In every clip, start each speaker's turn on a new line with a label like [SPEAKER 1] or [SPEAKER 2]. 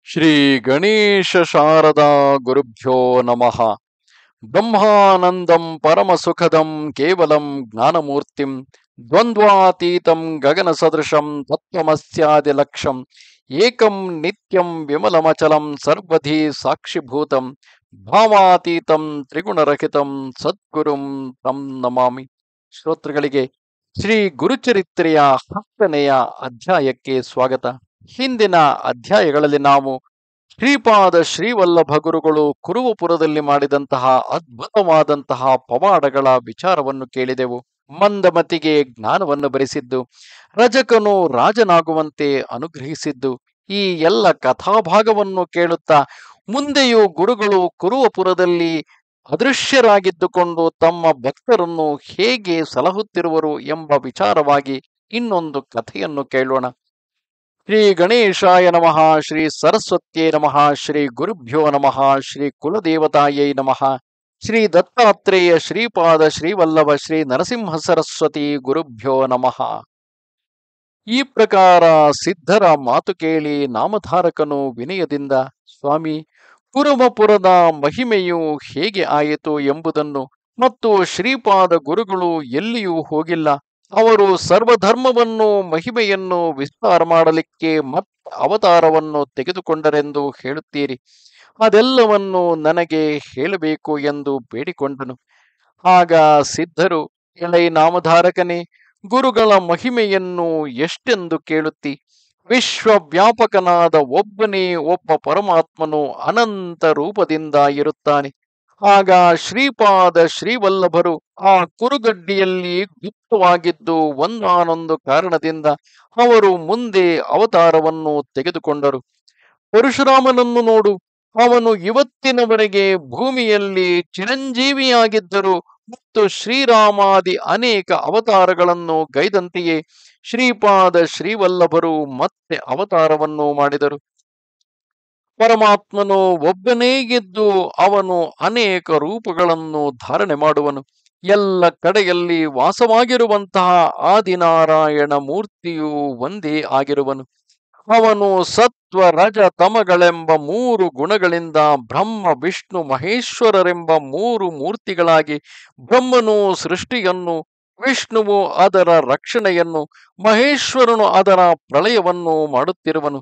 [SPEAKER 1] ಶ್ರೀ ಗಣೇಶ ಶಾರದಾ ಗುರುಭ್ಯೋ ನಮಃ ಬ್ರಹ್ಮಾನಂದಂ ಪರಮಸುಖದಂ ಕೇವಲಂ ಜ್ಞಾನಮೂರ್ತಿಂ ದ್ವಂದ್ವಾತೀತಂ ಗಗನ ಸದೃಶಂ ತತ್ವಮಸ್ಯಾದಿಲಕ್ಷಂ ಏಕಂ ನಿತ್ಯಂ ವಿಮಲಮಚಲಂ ಸರ್ವಧಿ ಸಾಕ್ಷಿಭೂತಂ ಭಾವಾತೀತಂ ತ್ರಿಗುಣರಹಿತಂ ಸದ್ಗುರುಂ ತಂ ನಮಾಮಿ ಶ್ರೋತೃಗಳಿಗೆ ಶ್ರೀ ಗುರುಚರಿತ್ರೆಯ ಹತ್ತನೆಯ ಅಧ್ಯಾಯಕ್ಕೆ ಸ್ವಾಗತ ಹಿಂದಿನ ಅಧ್ಯಾಯಗಳಲ್ಲಿ ನಾವು ಶ್ರೀಪಾದ ಶ್ರೀವಲ್ಲಭ ಗುರುಗಳು ಕುರುವಪುರದಲ್ಲಿ ಮಾಡಿದಂತಹ ಅದ್ಭುತವಾದಂತಹ ಪವಾಡಗಳ ವಿಚಾರವನ್ನು ಕೇಳಿದೆವು ಮಂದಮತಿಗೆ ಜ್ಞಾನವನ್ನು ಬರೆಸಿದ್ದು ರಜಕನು ರಾಜನಾಗುವಂತೆ ಅನುಗ್ರಹಿಸಿದ್ದು ಈ ಎಲ್ಲ ಕಥಾಭಾಗವನ್ನು ಕೇಳುತ್ತಾ ಮುಂದೆಯೂ ಗುರುಗಳು ಕುರುವಪುರದಲ್ಲಿ ಅದೃಶ್ಯರಾಗಿದ್ದುಕೊಂಡು ತಮ್ಮ ಭಕ್ತರನ್ನು ಹೇಗೆ ಸಲಹುತ್ತಿರುವರು ಎಂಬ ವಿಚಾರವಾಗಿ ಇನ್ನೊಂದು ಕಥೆಯನ್ನು ಕೇಳೋಣ ಶ್ರೀ ಗಣೇಶಾಯ ನಮಃ ಶ್ರೀ ಸರಸ್ವತ್ಯೇ ನಮಃ ಶ್ರೀ ಗುರುಭ್ಯೋ ನಮಃ ಶ್ರೀ ಕುಲದೇವತಾಯೈ ನಮಃ ಶ್ರೀ ದತ್ತಾತ್ರೇಯ ಶ್ರೀಪಾದ ಶ್ರೀವಲ್ಲಭ ಶ್ರೀ ನರಸಿಂಹ ಸರಸ್ವತಿ ಗುರುಭ್ಯೋ ನಮಃ ಈ ಪ್ರಕಾರ ಸಿದ್ಧರ ಮಾತು ಕೇಳಿ ನಾಮಧಾರಕನು ವಿನಯದಿಂದ ಸ್ವಾಮಿ ಕುರುಮಪುರದ ಮಹಿಮೆಯು ಹೇಗೆ ಆಯಿತು ಎಂಬುದನ್ನು ಮತ್ತು ಶ್ರೀಪಾದ ಗುರುಗಳು ಎಲ್ಲಿಯೂ ಹೋಗಿಲ್ಲ ಅವರು ಸರ್ವಧರ್ಮವನ್ನು ಮಹಿಮೆಯನ್ನು ವಿಸ್ತಾರ ಮಾಡಲಿಕ್ಕೆ ಮತ್ತೆ ಅವತಾರವನ್ನು ತೆಗೆದುಕೊಂಡರೆಂದು ಹೇಳುತ್ತೀರಿ ಅದೆಲ್ಲವನ್ನು ನನಗೆ ಹೇಳಬೇಕು ಎಂದು ಬೇಡಿಕೊಂಡನು ಆಗ ಸಿದ್ಧರು ಎಳೈ ನಾಮಧಾರಕನೇ ಗುರುಗಳ ಮಹಿಮೆಯನ್ನು ಎಷ್ಟೆಂದು ಕೇಳುತ್ತಿ ವಿಶ್ವವ್ಯಾಪಕನಾದ ಒಬ್ಬನೇ ಒಬ್ಬ ಪರಮಾತ್ಮನು ಅನಂತ ರೂಪದಿಂದ ಇರುತ್ತಾನೆ ಆಗ ಶ್ರೀಪಾದ ಶ್ರೀವಲ್ಲಭರು ಆ ಕುರುಗಡ್ಡಿಯಲ್ಲಿ ಗುಪ್ತವಾಗಿದ್ದು ಒಂದಾನೊಂದು ಕಾರಣದಿಂದ ಅವರು ಮುಂದೆ ಅವತಾರವನ್ನು ತೆಗೆದುಕೊಂಡರು ಪರಶುರಾಮನನ್ನು ನೋಡು ಅವನು ಇವತ್ತಿನವರೆಗೆ ಭೂಮಿಯಲ್ಲಿ ಚಿರಂಜೀವಿಯಾಗಿದ್ದರು ಮತ್ತು ಶ್ರೀರಾಮಾದಿ ಅನೇಕ ಅವತಾರಗಳನ್ನು ಗೈದಂತೆಯೇ ಶ್ರೀಪಾದ ಶ್ರೀವಲ್ಲಭರು ಮತ್ತೆ ಅವತಾರವನ್ನು ಮಾಡಿದರು ಪರಮಾತ್ಮನು ಒಬ್ಬನೇ ಇದ್ದು ಅವನು ಅನೇಕ ರೂಪಗಳನ್ನು ಧಾರಣೆ ಮಾಡುವನು ಎಲ್ಲ ಕಡೆಯಲ್ಲಿ ವಾಸವಾಗಿರುವಂತಹ ಆದಿನಾರಾಯಣ ಮೂರ್ತಿಯು ಒಂದೇ ಆಗಿರುವನು ಅವನು ಸತ್ವ ರಜ ತಮಗಳೆಂಬ ಮೂರು ಗುಣಗಳಿಂದ ಬ್ರಹ್ಮ ವಿಷ್ಣು ಮಹೇಶ್ವರರೆಂಬ ಮೂರು ಮೂರ್ತಿಗಳಾಗಿ ಬ್ರಹ್ಮನು ಸೃಷ್ಟಿಯನ್ನು ವಿಷ್ಣುವು ಅದರ ರಕ್ಷಣೆಯನ್ನು ಮಹೇಶ್ವರನು ಅದರ ಪ್ರಳಯವನ್ನು ಮಾಡುತ್ತಿರುವನು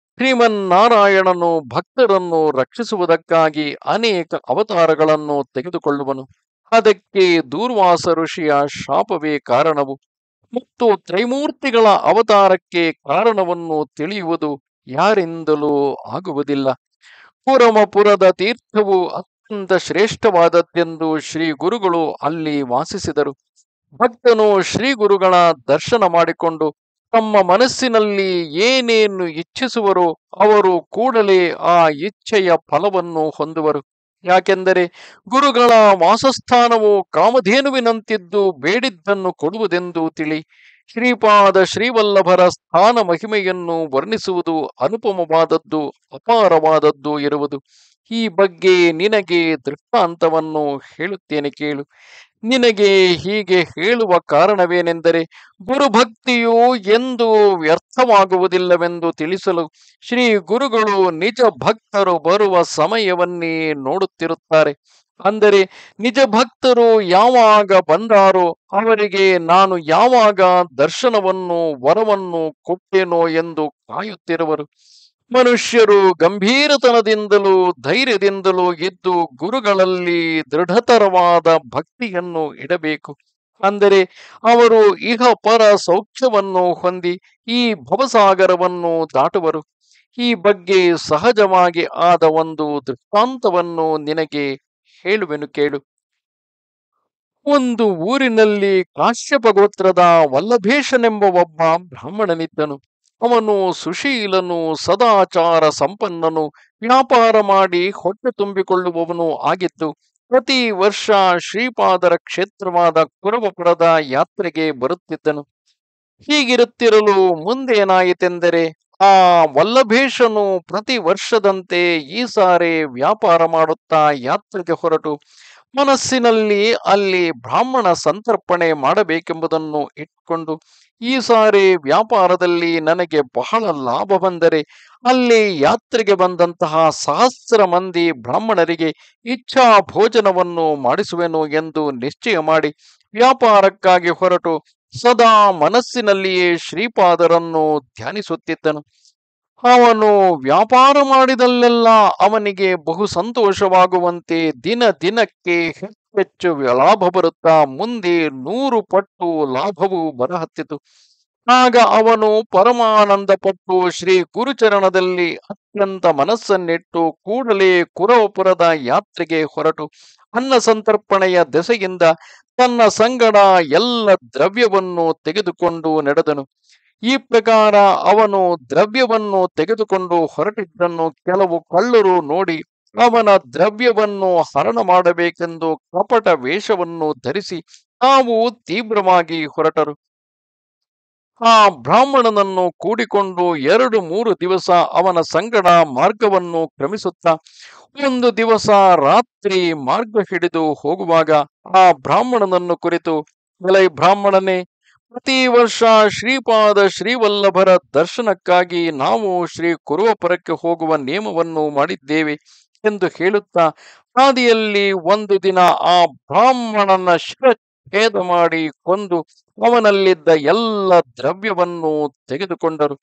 [SPEAKER 1] ಶ್ರೀಮನ್ನಾರಾಯಣನು ಭಕ್ತರನ್ನು ರಕ್ಷಿಸುವುದಕ್ಕಾಗಿ ಅನೇಕ ಅವತಾರಗಳನ್ನು ತೆಗೆದುಕೊಳ್ಳುವನು ಅದಕ್ಕೆ ದೂರ್ವಾಸ ಋಷಿಯ ಶಾಪವೇ ಕಾರಣವು ಮತ್ತು ತ್ರೈಮೂರ್ತಿಗಳ ಅವತಾರಕ್ಕೆ ಕಾರಣವನ್ನು ತಿಳಿಯುವುದು ಯಾರಿಂದಲೂ ಆಗುವುದಿಲ್ಲ ಪುರಮಪುರದ ತೀರ್ಥವು ಅತ್ಯಂತ ಶ್ರೇಷ್ಠವಾದದ್ದೆಂದು ಶ್ರೀ ಗುರುಗಳು ಅಲ್ಲಿ ವಾಸಿಸಿದರು ಭಕ್ತನು ಶ್ರೀ ಗುರುಗಳ ದರ್ಶನ ಮಾಡಿಕೊಂಡು ತಮ್ಮ ಮನಸ್ಸಿನಲ್ಲಿ ಏನೇನು ಇಚ್ಛಿಸುವರೋ ಅವರು ಕೂಡಲೇ ಆ ಇಚ್ಛೆಯ ಫಲವನ್ನು ಹೊಂದುವರು ಯಾಕೆಂದರೆ ಗುರುಗಳ ವಾಸಸ್ಥಾನವು ಕಾಮಧೇನುವಿನಂತಿದ್ದು ಬೇಡಿದ್ದನ್ನು ಕೊಡುವುದೆಂದು ತಿಳಿ ಶ್ರೀಪಾದ ಶ್ರೀವಲ್ಲಭರ ಸ್ಥಾನ ಮಹಿಮೆಯನ್ನು ವರ್ಣಿಸುವುದು ಅನುಪಮವಾದದ್ದು ಅಪಾರವಾದದ್ದು ಇರುವುದು ಈ ಬಗ್ಗೆ ನಿನಗೆ ದೃಷ್ಟಾಂತವನ್ನು ಹೇಳುತ್ತೇನೆ ಕೇಳು ನಿನಗೆ ಹೀಗೆ ಹೇಳುವ ಕಾರಣವೇನೆಂದರೆ ಗುರುಭಕ್ತಿಯು ಎಂದು ವ್ಯರ್ಥವಾಗುವುದಿಲ್ಲವೆಂದು ತಿಳಿಸಲು ಶ್ರೀ ಗುರುಗಳು ನಿಜ ಭಕ್ತರು ಬರುವ ಸಮಯವನ್ನೇ ನೋಡುತ್ತಿರುತ್ತಾರೆ ಅಂದರೆ ನಿಜ ಭಕ್ತರು ಯಾವಾಗ ಬಂದಾರೋ ಅವರಿಗೆ ನಾನು ಯಾವಾಗ ದರ್ಶನವನ್ನು ವರವನ್ನು ಕೊಟ್ಟೇನೋ ಎಂದು ಕಾಯುತ್ತಿರುವರು ಮನುಷ್ಯರು ಗಂಭೀರತನದಿಂದಲೂ ಧೈರ್ಯದಿಂದಲೂ ಇದ್ದು ಗುರುಗಳಲ್ಲಿ ದೃಢತರವಾದ ಭಕ್ತಿಯನ್ನು ಇಡಬೇಕು ಅಂದರೆ ಅವರು ಇಹ ಪರ ಸೌಖ್ಯವನ್ನು ಹೊಂದಿ ಈ ಭವಸಾಗರವನ್ನು ದಾಟುವರು ಈ ಬಗ್ಗೆ ಸಹಜವಾಗಿ ಆದ ಒಂದು ದೃಷ್ಟಾಂತವನ್ನು ನಿನಗೆ ಹೇಳುವೆನು ಕೇಳು ಒಂದು ಊರಿನಲ್ಲಿ ಕಾಶ್ಯಪ ಗೋತ್ರದ ವಲ್ಲಭೇಶನೆಂಬ ಒಬ್ಬ ಬ್ರಾಹ್ಮಣನಿದ್ದನು ಅವನು ಸುಶೀಲನು ಸದಾಚಾರ ಸಂಪನ್ನನು ವ್ಯಾಪಾರ ಮಾಡಿ ಹೊಟ್ಟೆ ತುಂಬಿಕೊಳ್ಳುವವನು ಆಗಿದ್ದು ಪ್ರತಿ ವರ್ಷ ಶ್ರೀಪಾದರ ಕ್ಷೇತ್ರವಾದ ಕುರವಪುರದ ಯಾತ್ರೆಗೆ ಬರುತ್ತಿದ್ದನು ಹೀಗಿರುತ್ತಿರಲು ಮುಂದೇನಾಯಿತೆಂದರೆ ಆ ವಲ್ಲಭೇಶನು ಪ್ರತಿ ವರ್ಷದಂತೆ ಈ ಸಾರಿ ವ್ಯಾಪಾರ ಮಾಡುತ್ತಾ ಯಾತ್ರೆಗೆ ಹೊರಟು ಮನಸ್ಸಿನಲ್ಲಿ ಅಲ್ಲಿ ಬ್ರಾಹ್ಮಣ ಸಂತರ್ಪಣೆ ಮಾಡಬೇಕೆಂಬುದನ್ನು ಇಟ್ಕೊಂಡು ಈ ಸಾರಿ ವ್ಯಾಪಾರದಲ್ಲಿ ನನಗೆ ಬಹಳ ಲಾಭ ಬಂದರೆ ಅಲ್ಲಿ ಯಾತ್ರೆಗೆ ಬಂದಂತಹ ಸಹಸ್ರ ಮಂದಿ ಬ್ರಾಹ್ಮಣರಿಗೆ ಇಚ್ಛಾ ಭೋಜನವನ್ನು ಮಾಡಿಸುವೆನು ಎಂದು ನಿಶ್ಚಯ ಮಾಡಿ ವ್ಯಾಪಾರಕ್ಕಾಗಿ ಹೊರಟು ಸದಾ ಮನಸ್ಸಿನಲ್ಲಿಯೇ ಶ್ರೀಪಾದರನ್ನು ಧ್ಯಾನಿಸುತ್ತಿದ್ದನು ಅವನು ವ್ಯಾಪಾರ ಮಾಡಿದಲ್ಲೆಲ್ಲ ಅವನಿಗೆ ಬಹು ಸಂತೋಷವಾಗುವಂತೆ ದಿನ ದಿನಕ್ಕೆ ಹೆಚ್ಚೆಚ್ಚು ಲಾಭ ಬರುತ್ತಾ ಮುಂದೆ ನೂರು ಪಟ್ಟು ಲಾಭವು ಬರಹತ್ತಿತು ಆಗ ಅವನು ಪರಮಾನಂದ ಪಟ್ಟು ಶ್ರೀ ಗುರುಚರಣದಲ್ಲಿ ಅತ್ಯಂತ ಮನಸ್ಸನ್ನಿಟ್ಟು ಕೂಡಲೇ ಕುರವಪುರದ ಯಾತ್ರೆಗೆ ಹೊರಟು ಅನ್ನ ಸಂತರ್ಪಣೆಯ ದೆಸೆಯಿಂದ ತನ್ನ ಸಂಗಡ ಎಲ್ಲ ದ್ರವ್ಯವನ್ನು ತೆಗೆದುಕೊಂಡು ನಡೆದನು ಈ ಪ್ರಕಾರ ಅವನು ದ್ರವ್ಯವನ್ನು ತೆಗೆದುಕೊಂಡು ಹೊರಟಿದ್ದನ್ನು ಕೆಲವು ಕಳ್ಳರು ನೋಡಿ ಅವನ ದ್ರವ್ಯವನ್ನು ಹರಣ ಮಾಡಬೇಕೆಂದು ಕಪಟ ವೇಷವನ್ನು ಧರಿಸಿ ತಾವು ತೀವ್ರವಾಗಿ ಹೊರಟರು ಆ ಬ್ರಾಹ್ಮಣನನ್ನು ಕೂಡಿಕೊಂಡು ಎರಡು ಮೂರು ದಿವಸ ಅವನ ಸಂಗಡ ಮಾರ್ಗವನ್ನು ಕ್ರಮಿಸುತ್ತಾ ಒಂದು ದಿವಸ ರಾತ್ರಿ ಮಾರ್ಗ ಹಿಡಿದು ಹೋಗುವಾಗ ಆ ಬ್ರಾಹ್ಮಣನನ್ನು ಕುರಿತು ಎಲೈ ಬ್ರಾಹ್ಮಣನೇ ಪ್ರತಿ ವರ್ಷ ಶ್ರೀಪಾದ ಶ್ರೀವಲ್ಲಭರ ದರ್ಶನಕ್ಕಾಗಿ ನಾವು ಶ್ರೀ ಕುರುವಪುರಕ್ಕೆ ಹೋಗುವ ನೇಮವನ್ನು ಮಾಡಿದ್ದೇವೆ ಎಂದು ಹೇಳುತ್ತಾ ಹಾದಿಯಲ್ಲಿ ಒಂದು ದಿನ ಆ ಬ್ರಾಹ್ಮಣನ ಶಿರಚ್ಛೇದ ಮಾಡಿ ಕೊಂದು ಅವನಲ್ಲಿದ್ದ ಎಲ್ಲ ದ್ರವ್ಯವನ್ನು ತೆಗೆದುಕೊಂಡರು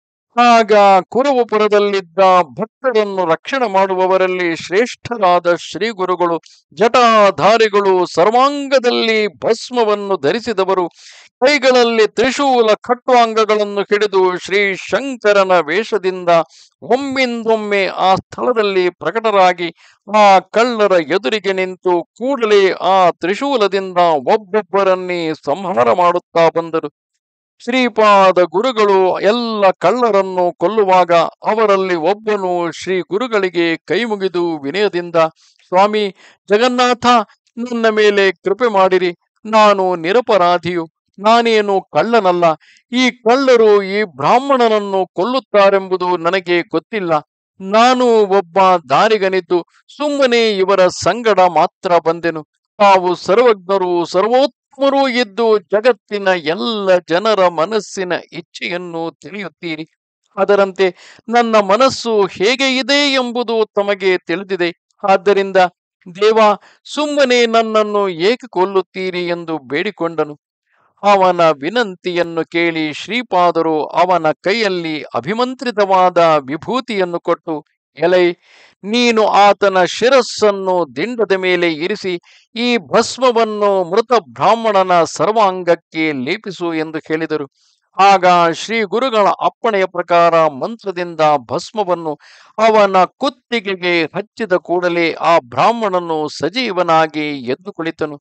[SPEAKER 1] ಆಗ ಕುರುವಪುರದಲ್ಲಿದ್ದ ಭಕ್ತರನ್ನು ರಕ್ಷಣೆ ಮಾಡುವವರಲ್ಲಿ ಶ್ರೇಷ್ಠರಾದ ಶ್ರೀ ಗುರುಗಳು ಜಟಾಧಾರಿಗಳು ಸರ್ವಾಂಗದಲ್ಲಿ ಭಸ್ಮವನ್ನು ಧರಿಸಿದವರು ಕೈಗಳಲ್ಲಿ ತ್ರಿಶೂಲ ಖಟ್ವಾಂಗಗಳನ್ನು ಹಿಡಿದು ಶ್ರೀ ಶಂಕರನ ವೇಷದಿಂದ ಒಮ್ಮಿಂದೊಮ್ಮೆ ಆ ಸ್ಥಳದಲ್ಲಿ ಪ್ರಕಟರಾಗಿ ಆ ಕಳ್ಳರ ಎದುರಿಗೆ ನಿಂತು ಕೂಡಲೇ ಆ ತ್ರಿಶೂಲದಿಂದ ಒಬ್ಬೊಬ್ಬರನ್ನೇ ಸಂಹಾರ ಮಾಡುತ್ತಾ ಬಂದರು ಶ್ರೀಪಾದ ಗುರುಗಳು ಎಲ್ಲ ಕಳ್ಳರನ್ನು ಕೊಲ್ಲುವಾಗ ಅವರಲ್ಲಿ ಒಬ್ಬನು ಶ್ರೀ ಗುರುಗಳಿಗೆ ಕೈ ಮುಗಿದು ವಿನಯದಿಂದ ಸ್ವಾಮಿ ಜಗನ್ನಾಥ ನನ್ನ ಮೇಲೆ ಕೃಪೆ ಮಾಡಿರಿ ನಾನು ನಿರಪರಾಧಿಯು ನಾನೇನು ಕಳ್ಳನಲ್ಲ ಈ ಕಳ್ಳರು ಈ ಬ್ರಾಹ್ಮಣನನ್ನು ಕೊಲ್ಲುತ್ತಾರೆಂಬುದು ನನಗೆ ಗೊತ್ತಿಲ್ಲ ನಾನು ಒಬ್ಬ ದಾರಿಗನಿದ್ದು ಸುಮ್ಮನೆ ಇವರ ಸಂಗಡ ಮಾತ್ರ ಬಂದೆನು ತಾವು ಸರ್ವಜ್ಞರು ಸರ್ವೋತ್ತಮರೂ ಇದ್ದು ಜಗತ್ತಿನ ಎಲ್ಲ ಜನರ ಮನಸ್ಸಿನ ಇಚ್ಛೆಯನ್ನು ತಿಳಿಯುತ್ತೀರಿ ಅದರಂತೆ ನನ್ನ ಮನಸ್ಸು ಹೇಗೆ ಇದೆ ಎಂಬುದು ತಮಗೆ ತಿಳಿದಿದೆ ಆದ್ದರಿಂದ ದೇವ ಸುಮ್ಮನೆ ನನ್ನನ್ನು ಏಕೆ ಕೊಲ್ಲುತ್ತೀರಿ ಎಂದು ಬೇಡಿಕೊಂಡನು ಅವನ ವಿನಂತಿಯನ್ನು ಕೇಳಿ ಶ್ರೀಪಾದರು ಅವನ ಕೈಯಲ್ಲಿ ಅಭಿಮಂತ್ರಿತವಾದ ವಿಭೂತಿಯನ್ನು ಕೊಟ್ಟು ಎಲೈ ನೀನು ಆತನ ಶಿರಸ್ಸನ್ನು ದಿಂಡದ ಮೇಲೆ ಇರಿಸಿ ಈ ಭಸ್ಮವನ್ನು ಮೃತ ಬ್ರಾಹ್ಮಣನ ಸರ್ವಾಂಗಕ್ಕೆ ಲೇಪಿಸು ಎಂದು ಹೇಳಿದರು ಆಗ ಶ್ರೀ ಗುರುಗಳ ಅಪ್ಪಣೆಯ ಪ್ರಕಾರ ಮಂತ್ರದಿಂದ ಭಸ್ಮವನ್ನು ಅವನ ಕುತ್ತಿಗೆಗೆ ಹಚ್ಚಿದ ಕೂಡಲೇ ಆ ಬ್ರಾಹ್ಮಣನು ಸಜೀವನಾಗಿ ಎದ್ದು ಕುಳಿತನು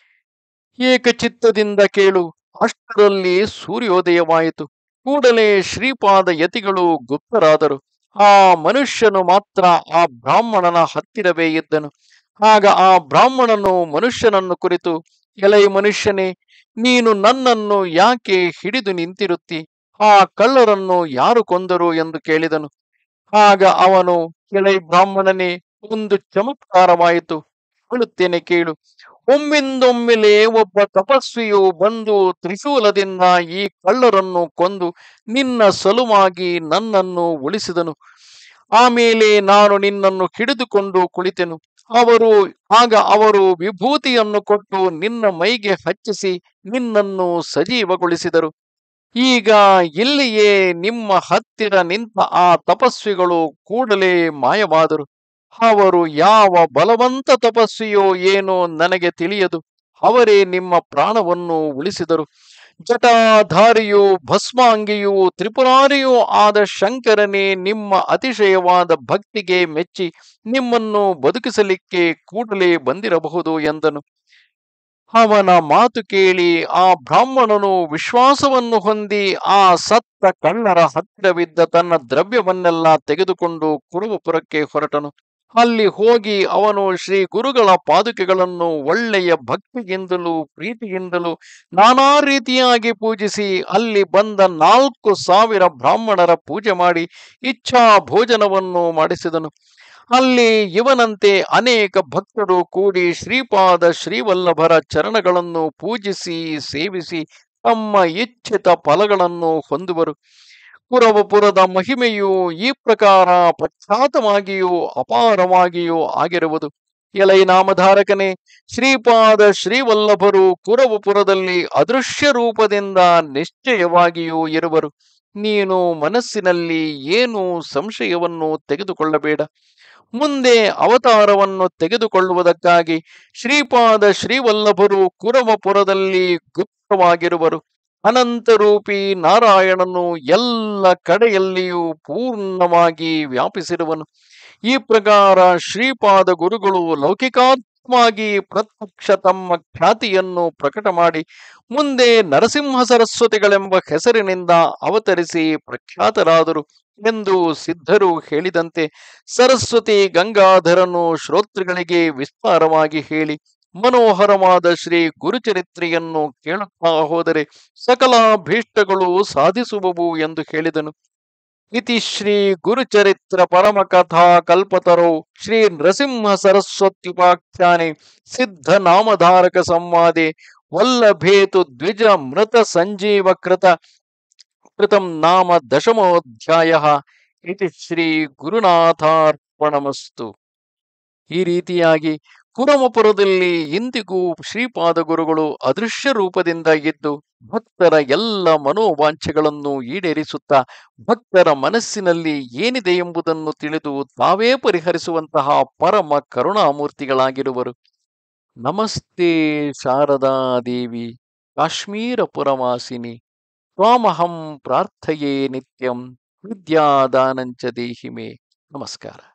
[SPEAKER 1] ಏಕಚಿತ್ತದಿಂದ ಕೇಳು ಅಷ್ಟರಲ್ಲಿ ಸೂರ್ಯೋದಯವಾಯಿತು ಕೂಡಲೇ ಶ್ರೀಪಾದ ಯತಿಗಳು ಗುಪ್ತರಾದರು ಆ ಮನುಷ್ಯನು ಮಾತ್ರ ಆ ಬ್ರಾಹ್ಮಣನ ಹತ್ತಿರವೇ ಇದ್ದನು ಆಗ ಆ ಬ್ರಾಹ್ಮಣನು ಮನುಷ್ಯನನ್ನು ಕುರಿತು ಎಲೈ ಮನುಷ್ಯನೇ ನೀನು ನನ್ನನ್ನು ಯಾಕೆ ಹಿಡಿದು ನಿಂತಿರುತ್ತಿ ಆ ಕಳ್ಳರನ್ನು ಯಾರು ಕೊಂದರು ಎಂದು ಕೇಳಿದನು ಆಗ ಅವನು ಎಲೈ ಬ್ರಾಹ್ಮಣನೇ ಒಂದು ಚಮತ್ಕಾರವಾಯಿತು ಹೇಳುತ್ತೇನೆ ಕೇಳು ಒಮ್ಮಿಂದೊಮ್ಮೆಲೆ ಒಬ್ಬ ತಪಸ್ವಿಯು ಬಂದು ತ್ರಿಶೂಲದಿಂದ ಈ ಕಳ್ಳರನ್ನು ಕೊಂದು ನಿನ್ನ ಸಲುವಾಗಿ ನನ್ನನ್ನು ಉಳಿಸಿದನು ಆಮೇಲೆ ನಾನು ನಿನ್ನನ್ನು ಹಿಡಿದುಕೊಂಡು ಕುಳಿತೆನು ಅವರು ಆಗ ಅವರು ವಿಭೂತಿಯನ್ನು ಕೊಟ್ಟು ನಿನ್ನ ಮೈಗೆ ಹಚ್ಚಿಸಿ ನಿನ್ನನ್ನು ಸಜೀವಗೊಳಿಸಿದರು ಈಗ ಇಲ್ಲಿಯೇ ನಿಮ್ಮ ಹತ್ತಿರ ನಿಂತ ಆ ತಪಸ್ವಿಗಳು ಕೂಡಲೇ ಮಾಯವಾದರು ಅವರು ಯಾವ ಬಲವಂತ ತಪಸ್ವಿಯೋ ಏನೋ ನನಗೆ ತಿಳಿಯದು ಅವರೇ ನಿಮ್ಮ ಪ್ರಾಣವನ್ನು ಉಳಿಸಿದರು ಜಟಾಧಾರಿಯೂ ಭಸ್ಮಾಂಗಿಯೂ ತ್ರಿಪುರಾರಿಯೂ ಆದ ಶಂಕರನೇ ನಿಮ್ಮ ಅತಿಶಯವಾದ ಭಕ್ತಿಗೆ ಮೆಚ್ಚಿ ನಿಮ್ಮನ್ನು ಬದುಕಿಸಲಿಕ್ಕೆ ಕೂಡಲೇ ಬಂದಿರಬಹುದು ಎಂದನು ಅವನ ಮಾತು ಕೇಳಿ ಆ ಬ್ರಾಹ್ಮಣನು ವಿಶ್ವಾಸವನ್ನು ಹೊಂದಿ ಆ ಸತ್ತ ಕಳ್ಳರ ಹತ್ತಿರವಿದ್ದ ತನ್ನ ದ್ರವ್ಯವನ್ನೆಲ್ಲ ತೆಗೆದುಕೊಂಡು ಕುರುಬಪುರಕ್ಕೆ ಹೊರಟನು ಅಲ್ಲಿ ಹೋಗಿ ಅವನು ಶ್ರೀ ಗುರುಗಳ ಪಾದುಕೆಗಳನ್ನು ಒಳ್ಳೆಯ ಭಕ್ತಿಯಿಂದಲೂ ಪ್ರೀತಿಯಿಂದಲೂ ನಾನಾ ರೀತಿಯಾಗಿ ಪೂಜಿಸಿ ಅಲ್ಲಿ ಬಂದ ನಾಲ್ಕು ಸಾವಿರ ಬ್ರಾಹ್ಮಣರ ಪೂಜೆ ಮಾಡಿ ಇಚ್ಛಾ ಭೋಜನವನ್ನು ಮಾಡಿಸಿದನು ಅಲ್ಲಿ ಇವನಂತೆ ಅನೇಕ ಭಕ್ತರು ಕೂಡಿ ಶ್ರೀಪಾದ ಶ್ರೀವಲ್ಲಭರ ಚರಣಗಳನ್ನು ಪೂಜಿಸಿ ಸೇವಿಸಿ ತಮ್ಮ ಇಚ್ಛಿತ ಫಲಗಳನ್ನು ಹೊಂದುವರು ಕುರವಪುರದ ಮಹಿಮೆಯು ಈ ಪ್ರಕಾರ ಪ್ರಖ್ಯಾತವಾಗಿಯೂ ಅಪಾರವಾಗಿಯೂ ಆಗಿರುವುದು ಎಲೈ ನಾಮಧಾರಕನೇ ಶ್ರೀಪಾದ ಶ್ರೀವಲ್ಲಭರು ಕುರವಪುರದಲ್ಲಿ ಅದೃಶ್ಯ ರೂಪದಿಂದ ನಿಶ್ಚಯವಾಗಿಯೂ ಇರುವರು ನೀನು ಮನಸ್ಸಿನಲ್ಲಿ ಏನು ಸಂಶಯವನ್ನು ತೆಗೆದುಕೊಳ್ಳಬೇಡ ಮುಂದೆ ಅವತಾರವನ್ನು ತೆಗೆದುಕೊಳ್ಳುವುದಕ್ಕಾಗಿ ಶ್ರೀಪಾದ ಶ್ರೀವಲ್ಲಭರು ಕುರವಪುರದಲ್ಲಿ ಗುಪ್ತವಾಗಿರುವರು ಅನಂತರೂಪಿ ನಾರಾಯಣನು ಎಲ್ಲ ಕಡೆಯಲ್ಲಿಯೂ ಪೂರ್ಣವಾಗಿ ವ್ಯಾಪಿಸಿರುವನು ಈ ಪ್ರಕಾರ ಶ್ರೀಪಾದ ಗುರುಗಳು ಲೌಕಿಕಾತ್ಮವಾಗಿ ಪ್ರತ್ಯಕ್ಷ ತಮ್ಮ ಖ್ಯಾತಿಯನ್ನು ಪ್ರಕಟ ಮಾಡಿ ಮುಂದೆ ನರಸಿಂಹ ಸರಸ್ವತಿಗಳೆಂಬ ಹೆಸರಿನಿಂದ ಅವತರಿಸಿ ಪ್ರಖ್ಯಾತರಾದರು ಎಂದು ಸಿದ್ಧರು ಹೇಳಿದಂತೆ ಸರಸ್ವತಿ ಗಂಗಾಧರನು ಶ್ರೋತೃಗಳಿಗೆ ವಿಸ್ತಾರವಾಗಿ ಹೇಳಿ ಮನೋಹರವಾದ ಶ್ರೀ ಗುರುಚರಿತ್ರೆಯನ್ನು ಕೇಳುತ್ತಾ ಹೋದರೆ ಸಕಲಾಭೀಷ್ಟಗಳು ಸಾಧಿಸುವವು ಎಂದು ಹೇಳಿದನು ಇತಿ ಶ್ರೀ ಗುರುಚರಿತ್ರ ಪರಮಕಥಾ ಕಲ್ಪತರೋ ಶ್ರೀ ನೃಸಿಂಹ ಸರಸ್ವತ್ಯುಪಾಖ್ಯಾನೆ ಸಿದ್ಧ ನಾಮಧಾರಕ ಸಂವಾದೆ ವಲ್ಲಭೇತು ದ್ವಿಜ ಮೃತ ಸಂಜೀವ ಕೃತ ಕೃತಂ ನಾಮ ದಶಮೋಧ್ಯಾಯ ಇತಿ ಶ್ರೀ ಗುರುನಾಥಾರ್ಪಣಮಸ್ತು ಈ ರೀತಿಯಾಗಿ ಕುರಮಪುರದಲ್ಲಿ ಇಂದಿಗೂ ಶ್ರೀಪಾದ ಗುರುಗಳು ಅದೃಶ್ಯ ರೂಪದಿಂದ ಇದ್ದು ಭಕ್ತರ ಎಲ್ಲ ಮನೋವಾಂಛೆಗಳನ್ನು ಈಡೇರಿಸುತ್ತಾ ಭಕ್ತರ ಮನಸ್ಸಿನಲ್ಲಿ ಏನಿದೆ ಎಂಬುದನ್ನು ತಿಳಿದು ತಾವೇ ಪರಿಹರಿಸುವಂತಹ ಪರಮ ಕರುಣಾಮೂರ್ತಿಗಳಾಗಿರುವರು ನಮಸ್ತೆ ಶಾರದಾ ದೇವಿ ಕಾಶ್ಮೀರ ಪುರವಾಸಿನಿ ತ್ವಾಮಹಂ ಪ್ರಾರ್ಥಯೇ ನಿತ್ಯಂ ವಿದ್ಯಾದಾನಂಚ ದೇಹಿ ಮೇ ನಮಸ್ಕಾರ